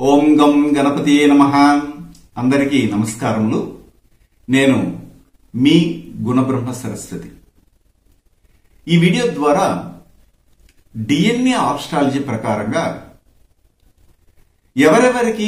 ఓం గం గణపతి నమ అందరికీ నమస్కారములు నేను మీ గుణబ్రహ్మ సరస్వతి ఈ వీడియో ద్వారా డిఎన్ఏ ఆస్ట్రాలజీ ప్రకారంగా ఎవరెవరికి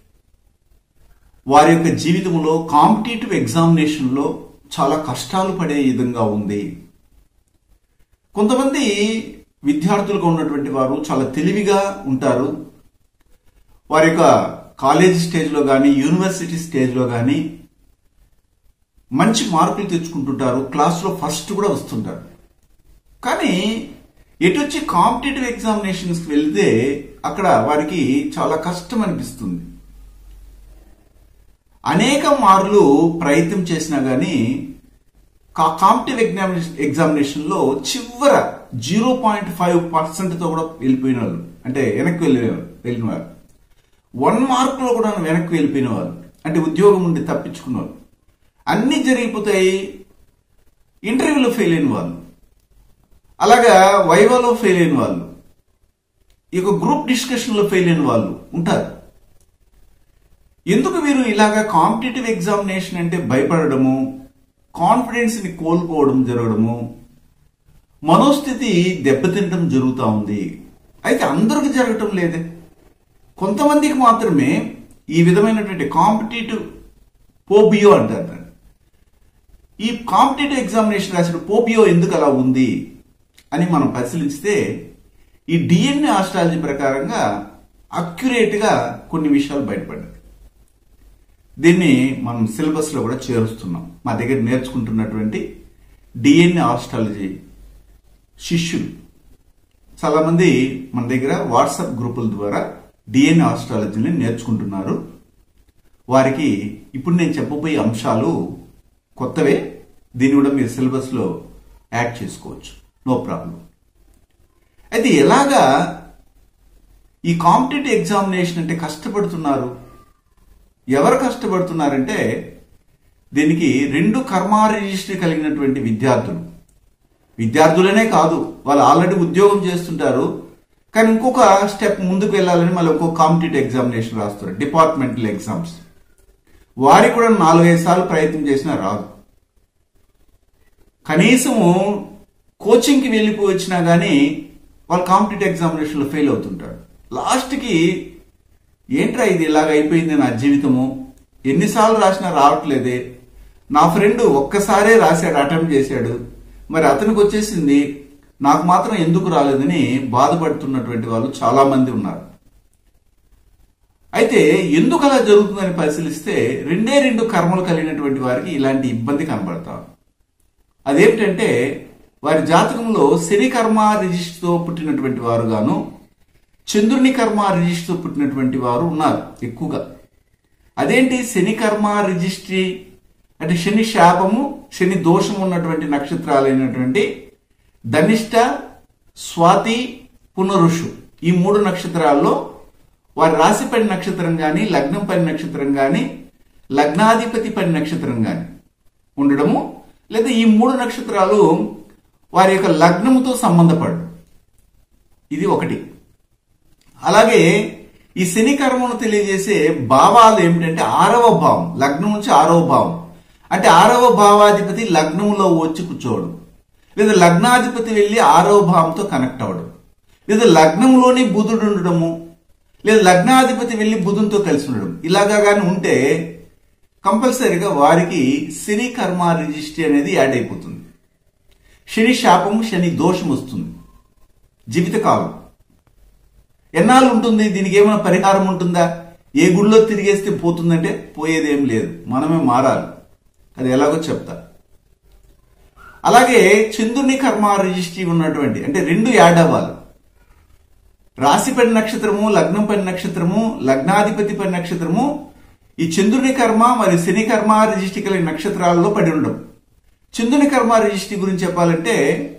వారి యొక్క జీవితంలో కాంపిటేటివ్ ఎగ్జామినేషన్లో చాలా కష్టాలు పడే విధంగా ఉంది కొంతమంది విద్యార్థులుగా ఉన్నటువంటి వారు చాలా తెలివిగా ఉంటారు వారి యొక్క కాలేజ్ స్టేజ్లో కానీ యూనివర్సిటీ స్టేజ్లో కానీ మంచి మార్కులు తెచ్చుకుంటుంటారు క్లాస్లో ఫస్ట్ కూడా వస్తుంటారు కానీ ఎటు వచ్చి కాంపిటేటివ్ ఎగ్జామినేషన్స్కి వెళ్తే అక్కడ వారికి చాలా కష్టం అనిపిస్తుంది అనేక మార్లు ప్రయత్నం చేసినా కానీ కాంపిటేటివ్ ఎగ్జామినేషన్ ఎగ్జామినేషన్లో చివర జీరో పాయింట్ ఫైవ్ పర్సెంట్తో కూడా వెళ్ళిపోయిన వాళ్ళు అంటే వెనక్కి వెళ్ళి వెళ్ళిన వారు వన్ మార్కులో కూడా వెనక్కి వెళ్ళిపోయిన వాళ్ళు అంటే ఉద్యోగం నుండి తప్పించుకున్న వాళ్ళు అన్నీ జరిగిపోతాయి ఇంటర్వ్యూలో ఫెయిల్ అయిన వాళ్ళు అలాగా వైవాలో ఫెయిల్ అయిన వాళ్ళు ఈ యొక్క గ్రూప్ డిస్కషన్లో ఫెయిల్ అయిన వాళ్ళు ఉంటారు ఎందుకు మీరు ఇలాగా కాంపిటేటివ్ ఎగ్జామినేషన్ అంటే భయపడము కాన్ఫిడెన్స్ ని కోల్పోవడం జరగడము మనోస్థితి దెబ్బతింటం జరుగుతూ ఉంది అయితే అందరికి జరగటం లేదే కొంతమందికి మాత్రమే ఈ విధమైనటువంటి కాంపిటేటివ్ పోబియో అంటారు దాన్ని ఈ కాంపిటేటివ్ ఎగ్జామినేషన్ రాసిన పోబియో ఎందుకు అలా ఉంది అని మనం పరిశీలిస్తే ఈ డిఎన్ఏ ఆస్ట్రాలజీ ప్రకారంగా అక్యురేట్గా కొన్ని విషయాలు బయటపడ్డాయి దీన్ని మనం సిలబస్లో కూడా చేరుస్తున్నాం మా దగ్గర నేర్చుకుంటున్నటువంటి డిఎన్ఏ ఆస్ట్రాలజీ శిష్యులు చాలామంది మన దగ్గర వాట్సాప్ గ్రూపుల ద్వారా డిఎన్ఏ ఆస్ట్రాలజీని నేర్చుకుంటున్నారు వారికి ఇప్పుడు నేను చెప్పబోయే అంశాలు కొత్తవే దీన్ని కూడా మీరు సిలబస్లో యాడ్ చేసుకోవచ్చు నో ప్రాబ్లం అయితే ఎలాగా ఈ కాంపిటేటివ్ ఎగ్జామినేషన్ అంటే కష్టపడుతున్నారు ఎవరు కష్టపడుతున్నారంటే దీనికి రెండు కర్మ రిజిస్ట్రీ కలిగినటువంటి విద్యార్థులు విద్యార్థులనే కాదు వాళ్ళు ఆల్రెడీ ఉద్యోగం చేస్తుంటారు కానీ ఇంకొక స్టెప్ ముందుకు వెళ్ళాలని మళ్ళీ ఇంకొక కాంపిటేటివ్ ఎగ్జామినేషన్ రాస్తారు డిపార్ట్మెంటల్ ఎగ్జామ్స్ వారికి కూడా నాలుగైదు సార్లు ప్రయత్నం చేసినా రాదు కనీసము కోచింగ్కి వెళ్ళిపోయి వచ్చినా కానీ వాళ్ళు కాంపిటేటివ్ ఎగ్జామినేషన్లో ఫెయిల్ అవుతుంటారు లాస్ట్కి ఏంట్రా ఇది ఇలాగ అయిపోయింది నా జీవితము ఎన్నిసార్లు రాసినా రావట్లేదే నా ఫ్రెండ్ ఒక్కసారే రాశాడు అటెంప్ట్ చేశాడు మరి అతనికి వచ్చేసింది నాకు మాత్రం ఎందుకు రాలేదని బాధపడుతున్నటువంటి వాళ్ళు చాలా మంది ఉన్నారు అయితే ఎందుకు అలా జరుగుతుందని పరిశీలిస్తే రెండే రెండు కర్మలు కలిగినటువంటి వారికి ఇలాంటి ఇబ్బంది కనబడతారు అదేమిటంటే వారి జాతకంలో శని కర్మ రిజిస్ట్తో పుట్టినటువంటి వారు గాను చంద్రుని కర్మ రిజిస్ట్తో పుట్టినటువంటి వారు ఉన్నారు ఎక్కువగా అదేంటి శని కర్మ రిజిస్ట్రీ అంటే శని శాపము శని దోషం ఉన్నటువంటి నక్షత్రాలైనటువంటి ధనిష్ట స్వాతి పునరుషు ఈ మూడు నక్షత్రాల్లో వారి రాశి పని నక్షత్రం కానీ లగ్నం పని నక్షత్రం కానీ లగ్నాధిపతి పని నక్షత్రం కానీ ఉండడము లేదా ఈ మూడు నక్షత్రాలు వారి యొక్క లగ్నముతో సంబంధపడు ఇది ఒకటి అలాగే ఈ శని కర్మను తెలియజేసే భావాలు ఏమిటంటే ఆరవ భావం లగ్నం నుంచి ఆరవ భావం అంటే ఆరవ భావాధిపతి లగ్నంలో వచ్చి కూర్చోవడం లేదా లగ్నాధిపతి వెళ్ళి ఆరవ భావంతో కనెక్ట్ అవ్వడం లేదా లగ్నంలోని బుధుడు ఉండడము లేదా లగ్నాధిపతి వెళ్ళి బుధునితో కలిసి ఉండడం ఇలాగా కానీ ఉంటే కంపల్సరీగా వారికి శని కర్మ రిజిస్ట్రీ అనేది యాడ్ అయిపోతుంది శని శాపము శని దోషం వస్తుంది జీవితకాలం ఎన్నాళ్ళు ఉంటుంది దీనికి ఏమైనా పరిహారం ఉంటుందా ఏ గుడిలో తిరిగేస్తే పోతుందంటే పోయేదేం లేదు మనమే మారాలి అది ఎలాగో చెప్తా అలాగే చంద్రుని కర్మ రిజిస్ట్రీ ఉన్నటువంటి అంటే రెండు యాడ్ అవ్వాలి రాశి పని నక్షత్రము లగ్నం పని నక్షత్రము లగ్నాధిపతి పని నక్షత్రము ఈ చంద్రుని కర్మ మరియు శని కర్మ రిజిస్ట్రీ కలిగిన నక్షత్రాలలో పడి ఉండడం చంద్రుని కర్మ రిజిస్ట్రీ గురించి చెప్పాలంటే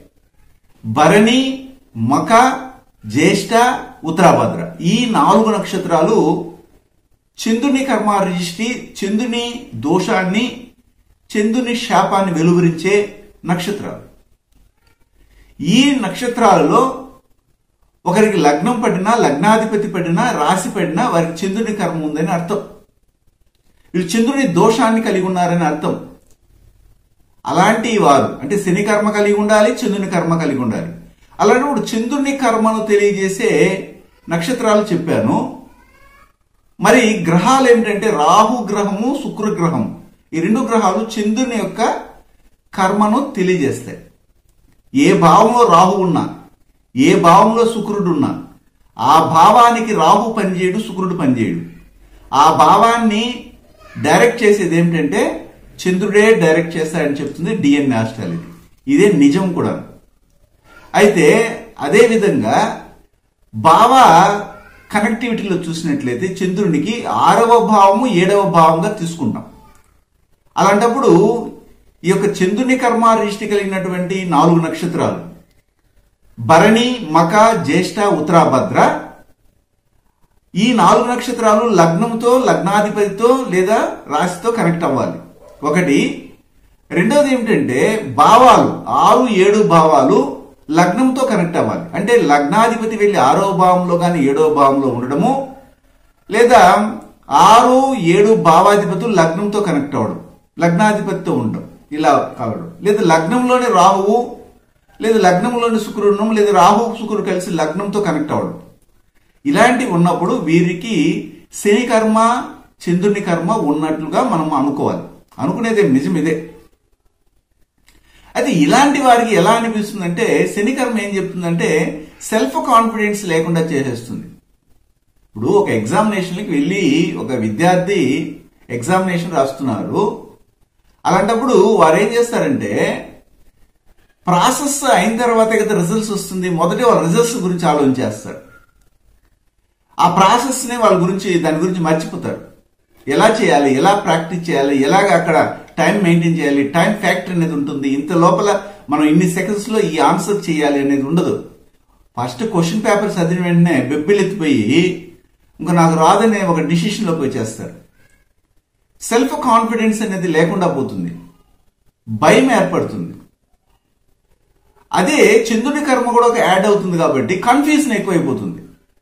భరణి మక జ్యేష్ఠ ఉత్తరాభద్ర ఈ నాలుగు నక్షత్రాలు చంద్రుని కర్మ రిజిస్ట్రీ చంద్రుని దోషాన్ని చంద్రుని శాపాన్ని వెలువరించే నక్షత్రాలు ఈ నక్షత్రాలలో ఒకరికి లగ్నం పడినా లగ్నాధిపతి పడినా రాశి పడినా వారికి చంద్రుని కర్మ ఉందని అర్థం వీళ్ళు చంద్రుని దోషాన్ని కలిగి ఉన్నారని అర్థం అలాంటి వారు అంటే శని కర్మ కలిగి ఉండాలి చంద్రుని కర్మ కలిగి ఉండాలి అలాంటప్పుడు చంద్రుని కర్మను తెలియజేసే నక్షత్రాలు చెప్పాను మరి గ్రహాలు ఏమిటంటే రాహు గ్రహము శుక్ర గ్రహం ఈ రెండు గ్రహాలు చంద్రుని యొక్క కర్మను తెలియజేస్తాయి ఏ భావంలో రాహు ఉన్నా ఏ భావంలో శుక్రుడు ఉన్నా ఆ భావానికి రాహు పనిచేయడు శుక్రుడు పనిచేయడు ఆ భావాన్ని డైరెక్ట్ చేసేది ఏమిటంటే చంద్రుడే డైరెక్ట్ చేస్తాడని చెప్తుంది డిఎన్ఏ ఆస్ట్రాలజీ ఇదే నిజం కూడా అయితే అదే విధంగా భావ కనెక్టివిటీలో చూసినట్లయితే చంద్రునికి ఆరవ భావము ఏడవ భావంగా తీసుకుంటాం అలాంటప్పుడు ఈ యొక్క చంద్రుని కర్మ రిష్టి కలిగినటువంటి నాలుగు నక్షత్రాలు భరణి మక జ్యేష్ఠ ఉత్తరాభద్ర ఈ నాలుగు నక్షత్రాలు లగ్నంతో లగ్నాధిపతితో లేదా రాశితో కనెక్ట్ అవ్వాలి ఒకటి రెండోది ఏమిటంటే భావాలు ఆరు ఏడు భావాలు లగ్నంతో కనెక్ట్ అవ్వాలి అంటే లగ్నాధిపతి వెళ్ళి ఆరో భావంలో కానీ ఏడో భావంలో ఉండడము లేదా ఆరు ఏడు భావాధిపతులు లగ్నంతో కనెక్ట్ అవ్వడం లగ్నాధిపతితో ఉండడం ఇలా కావడం లేదా లగ్నంలోని రాహువు లేదా లగ్నంలోని శుక్రుడు ఉండడం లేదా రాహు శుక్రుడు కలిసి లగ్నంతో కనెక్ట్ అవ్వడం ఇలాంటివి ఉన్నప్పుడు వీరికి శని కర్మ చంద్రుని కర్మ ఉన్నట్లుగా మనం అనుకోవాలి అనుకునేది నిజం ఇదే అయితే ఇలాంటి వారికి ఎలా అనిపిస్తుందంటే శని కర్మ ఏం చెప్తుందంటే సెల్ఫ్ కాన్ఫిడెన్స్ లేకుండా చేసేస్తుంది ఇప్పుడు ఒక ఎగ్జామినేషన్కి వెళ్ళి ఒక విద్యార్థి ఎగ్జామినేషన్ రాస్తున్నారు అలాంటప్పుడు వారు ఏం చేస్తారంటే ప్రాసెస్ అయిన తర్వాత కదా రిజల్ట్స్ వస్తుంది మొదటి వాళ్ళ రిజల్ట్స్ గురించి ఆలోచించేస్తారు ఆ ప్రాసెస్ని వాళ్ళ గురించి దాని గురించి మర్చిపోతారు ఎలా చేయాలి ఎలా ప్రాక్టీస్ చేయాలి ఎలాగ అక్కడ టైం మెయింటైన్ చేయాలి టైం ఫ్యాక్టర్ అనేది ఉంటుంది ఇంత లోపల మనం ఇన్ని సెకండ్స్ లో ఈ ఆన్సర్ చేయాలి అనేది ఉండదు ఫస్ట్ క్వశ్చన్ పేపర్ చదివిన వెంటనే బెబ్బిలెత్తిపోయి ఇంకా నాకు రాదనే ఒక డిసిషన్లోకి వచ్చేస్తారు సెల్ఫ్ కాన్ఫిడెన్స్ అనేది లేకుండా పోతుంది భయం ఏర్పడుతుంది అదే చంద్రుని కర్మ కూడా ఒక యాడ్ అవుతుంది కాబట్టి కన్ఫ్యూజన్ ఎక్కువైపోతుంది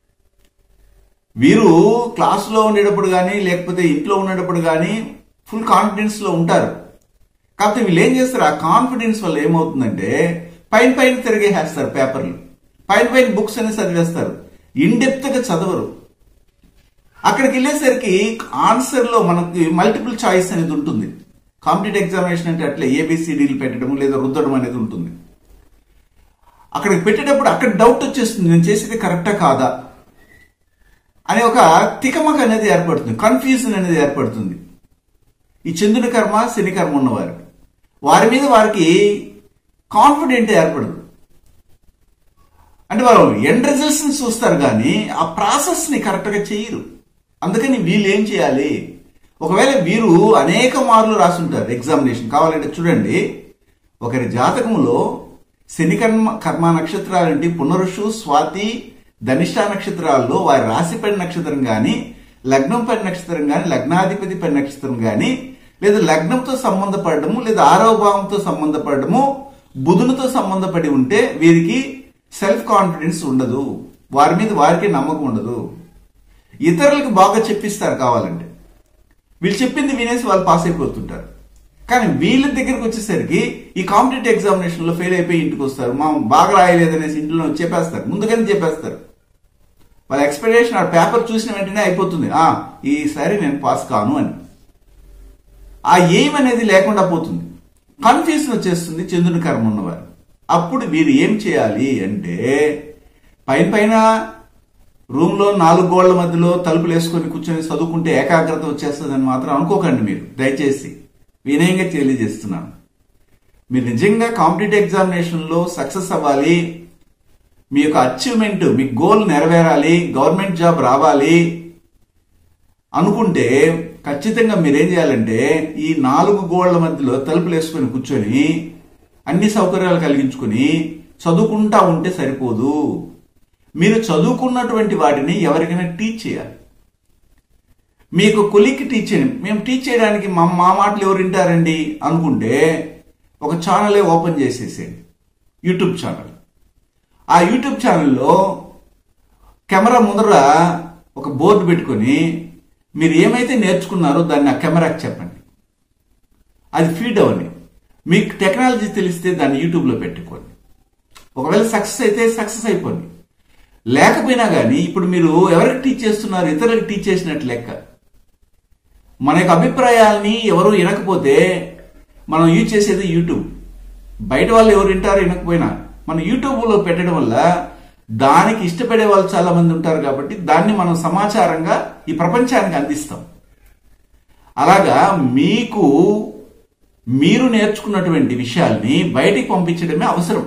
వీరు క్లాసులో ఉండేటప్పుడు కానీ లేకపోతే ఇంట్లో ఉండేటప్పుడు కానీ ఫుల్ కాన్ఫిడెన్స్ లో ఉంటారు కాకపోతే వీళ్ళు ఏం చేస్తారు ఆ కాన్ఫిడెన్స్ వల్ల ఏమవుతుందంటే పైన పైన తిరిగేసేస్తారు పేపర్లు పైన పైన బుక్స్ అనేది చదివేస్తారు ఇన్ డెప్త్ గా చదవరు అక్కడికి వెళ్ళేసరికి ఆన్సర్ లో మనకి మల్టిపుల్ చాయిస్ అనేది ఉంటుంది కాంపిటేటివ్ ఎగ్జామినేషన్ అంటే అట్లే ఏబిసిడీలు పెట్టడం లేదా రుద్దడం అనేది ఉంటుంది అక్కడికి పెట్టేటప్పుడు అక్కడ డౌట్ వచ్చేస్తుంది నేను చేసేది కరెక్టా కాదా అనే ఒక తికమక అనేది ఏర్పడుతుంది కన్ఫ్యూజన్ అనేది ఏర్పడుతుంది ఈ చంద్రుని కర్మ శని కర్మ ఉన్నవారు వారి మీద వారికి కాన్ఫిడెంట్ ఏర్పడదు అంటే వారు ఎండ్ రిజల్ట్స్ ని చూస్తారు కానీ ఆ ప్రాసెస్ ని కరెక్ట్ గా చేయరు అందుకని వీళ్ళు ఏం చేయాలి ఒకవేళ వీరు అనేక మార్లు రాసుంటారు ఎగ్జామినేషన్ కావాలంటే చూడండి ఒకరి జాతకంలో శని కర్మ కర్మ నక్షత్రాలంటే పునరుషు స్వాతి ధనిష్ట నక్షత్రాల్లో వారి రాశి పడి నక్షత్రం గాని లగ్నం పడి నక్షత్రం గాని లగ్నాధిపతి పడి నక్షత్రం గాని లేదా లగ్నంతో సంబంధపడము లేదా ఆరవ భావంతో సంబంధపడము బుధునితో సంబంధపడి ఉంటే వీరికి సెల్ఫ్ కాన్ఫిడెన్స్ ఉండదు వారి మీద వారికి నమ్మకం ఉండదు ఇతరులకు బాగా చెప్పిస్తారు కావాలంటే వీళ్ళు చెప్పింది వినేసి వాళ్ళు పాస్ అయిపోతుంటారు కానీ వీళ్ళ దగ్గరికి వచ్చేసరికి ఈ కాంపిటేటివ్ ఎగ్జామినేషన్ లో ఫెయిల్ అయిపోయి ఇంటికి వస్తారు మా బాగా రాయలేదనేసి ఇంట్లో చెప్పేస్తారు ముందుగానే చెప్పేస్తారు వాళ్ళ ఎక్స్పెక్టేషన్ ఆ పేపర్ చూసిన వెంటనే అయిపోతుంది ఆ ఈసారి నేను పాస్ కాను అని ఆ ఎయిమ్ అనేది లేకుండా పోతుంది కన్ఫ్యూజన్ వచ్చేస్తుంది చంద్రుని కర్మ ఉన్నవారు అప్పుడు వీరు ఏం చేయాలి అంటే పైన పైన రూమ్ లో నాలుగు గోళ్ల మధ్యలో తలుపులు వేసుకొని కూర్చొని చదువుకుంటే ఏకాగ్రత వచ్చేస్తుందని మాత్రం అనుకోకండి మీరు దయచేసి వినయంగా తెలియజేస్తున్నాను మీరు నిజంగా కాంపిటేటివ్ ఎగ్జామినేషన్ లో సక్సెస్ అవ్వాలి మీ యొక్క అచీవ్మెంట్ మీ గోల్ నెరవేరాలి గవర్నమెంట్ జాబ్ రావాలి అనుకుంటే ఖచ్చితంగా మీరేం చేయాలంటే ఈ నాలుగు గోళ్ల మధ్యలో తలుపులు వేసుకొని కూర్చొని అన్ని సౌకర్యాలు కలిగించుకొని చదువుకుంటా ఉంటే సరిపోదు మీరు చదువుకున్నటువంటి వాటిని ఎవరికైనా టీచ్ చేయాలి మీకు కొలిక్కి టీచ్ చేయండి మేము టీచ్ చేయడానికి మా మా మాటలు ఎవరు వింటారండి అనుకుంటే ఒక ఛానలే ఓపెన్ చేసేసేయండి యూట్యూబ్ ఛానల్ ఆ యూట్యూబ్ ఛానల్లో కెమెరా ముందర ఒక బోర్డు పెట్టుకొని మీరు ఏమైతే నేర్చుకున్నారో దాన్ని ఆ కెమెరాకి చెప్పండి అది ఫీడ్ అవని మీకు టెక్నాలజీ తెలిస్తే దాన్ని యూట్యూబ్లో పెట్టుకోండి ఒకవేళ సక్సెస్ అయితే సక్సెస్ అయిపోండి లేకపోయినా కానీ ఇప్పుడు మీరు ఎవరికి టీచ్ చేస్తున్నారు ఇతరులకు టీచ్ చేసినట్టు లెక్క మన యొక్క అభిప్రాయాల్ని ఎవరు వినకపోతే మనం యూజ్ చేసేది యూట్యూబ్ బయట వాళ్ళు ఎవరు వింటారో వినకపోయినా మన యూట్యూబ్లో పెట్టడం వల్ల దానికి ఇష్టపడే వాళ్ళు చాలా మంది ఉంటారు కాబట్టి దాన్ని మనం సమాచారంగా ఈ ప్రపంచానికి అందిస్తాం అలాగా మీకు మీరు నేర్చుకున్నటువంటి విషయాల్ని బయటికి పంపించడమే అవసరం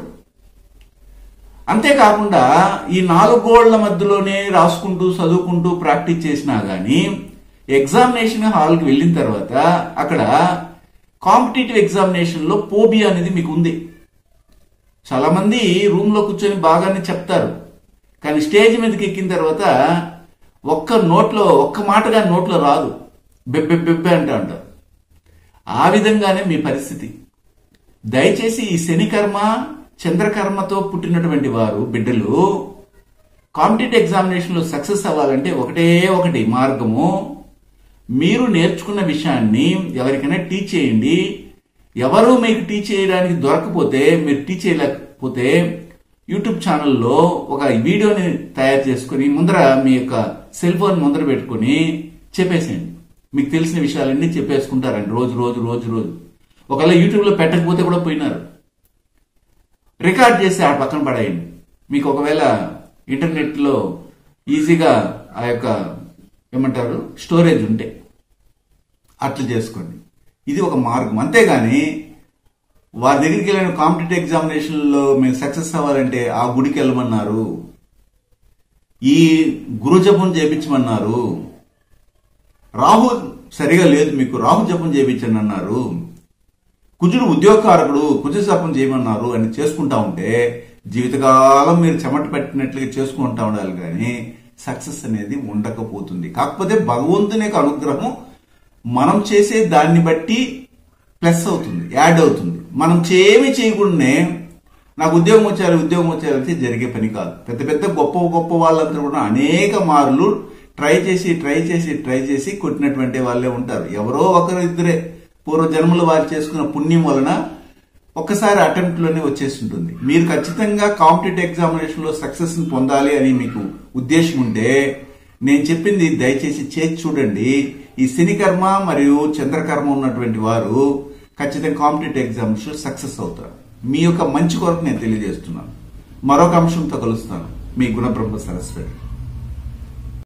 అంతేకాకుండా ఈ నాలుగు గోళ్ల మధ్యలోనే రాసుకుంటూ చదువుకుంటూ ప్రాక్టీస్ చేసినా గానీ ఎగ్జామినేషన్ హాల్కి వెళ్ళిన తర్వాత అక్కడ కాంపిటేటివ్ ఎగ్జామినేషన్ లో పోబియా అనేది మీకు ఉంది చాలా మంది రూమ్ లో కూర్చొని బాగానే చెప్తారు కానీ స్టేజ్ మీదకి ఎక్కిన తర్వాత ఒక్క నోట్లో ఒక్క మాటగా నోట్లో రాదు బెబ్బె బెబ్బె అంటా అంటారు ఆ విధంగానే మీ పరిస్థితి దయచేసి ఈ శనికర్మ చంద్రకర్మతో పుట్టినటువంటి వారు బిడ్డలు కాంపిటేటివ్ ఎగ్జామినేషన్ లో సక్సెస్ అవ్వాలంటే ఒకటే ఒకటి మార్గము మీరు నేర్చుకున్న విషయాన్ని ఎవరికైనా టీచ్ చేయండి ఎవరు మీకు టీచ్ చేయడానికి దొరకపోతే మీరు టీచ్ చేయలేకపోతే యూట్యూబ్ ఛానల్లో ఒక వీడియోని తయారు చేసుకుని ముందర మీ యొక్క సెల్ ఫోన్ ముందర పెట్టుకుని చెప్పేసేయండి మీకు తెలిసిన విషయాలన్నీ చెప్పేసుకుంటారండి రోజు రోజు రోజు రోజు ఒకవేళ యూట్యూబ్లో పెట్టకపోతే కూడా పోయినారు రికార్డ్ చేసి ఆ పక్కన పడేయండి మీకు ఒకవేళ ఇంటర్నెట్లో ఈజీగా ఆ యొక్క ఏమంటారు స్టోరేజ్ ఉంటే అట్లా చేసుకోండి ఇది ఒక మార్గం అంతేగాని వారి దగ్గరికి వెళ్ళిన కాంపిటేటివ్ ఎగ్జామినేషన్లో మీరు సక్సెస్ అవ్వాలంటే ఆ గుడికి వెళ్ళమన్నారు ఈ గురు జపం చేపించమన్నారు రాహు సరిగా లేదు మీకు రాహు జపం చేయించండి అన్నారు కుజుడు ఉద్యోగకారకుడు కుజ జపం చేయమన్నారు అని చేసుకుంటా ఉంటే జీవితకాలం మీరు చెమట పెట్టినట్లుగా చేసుకుంటా ఉండాలి కానీ సక్సెస్ అనేది ఉండకపోతుంది కాకపోతే భగవంతుని యొక్క అనుగ్రహం మనం చేసే దాన్ని బట్టి ప్లస్ అవుతుంది యాడ్ అవుతుంది మనం ఏమి చేయకుండానే నాకు ఉద్యోగం వచ్చారు ఉద్యోగం వచ్చారంటే జరిగే పని కాదు పెద్ద పెద్ద గొప్ప గొప్ప వాళ్ళందరూ కూడా అనేక మార్లు ట్రై చేసి ట్రై చేసి ట్రై చేసి కొట్టినటువంటి వాళ్ళే ఉంటారు ఎవరో ఒకరు ఇద్దరే పూర్వ జన్మలు వారు చేసుకున్న పుణ్యం వలన ఒక్కసారి అటెంప్ట్ లోనే వచ్చేసి ఉంటుంది మీరు ఖచ్చితంగా కాంపిటేటివ్ ఎగ్జామినేషన్ లో సక్సెస్ ని పొందాలి అని మీకు ఉద్దేశం ఉంటే నేను చెప్పింది దయచేసి చేసి చూడండి ఈ శనికర్మ మరియు చంద్రకర్మ ఉన్నటువంటి వారు ఖచ్చితంగా కాంపిటేటివ్ ఎగ్జామ్స్ సక్సెస్ అవుతారు మీ యొక్క మంచి కొరకు నేను తెలియజేస్తున్నాను మరొక అంశంతో కలుస్తాను మీ గుణబ్రహ్మ సరస్వతి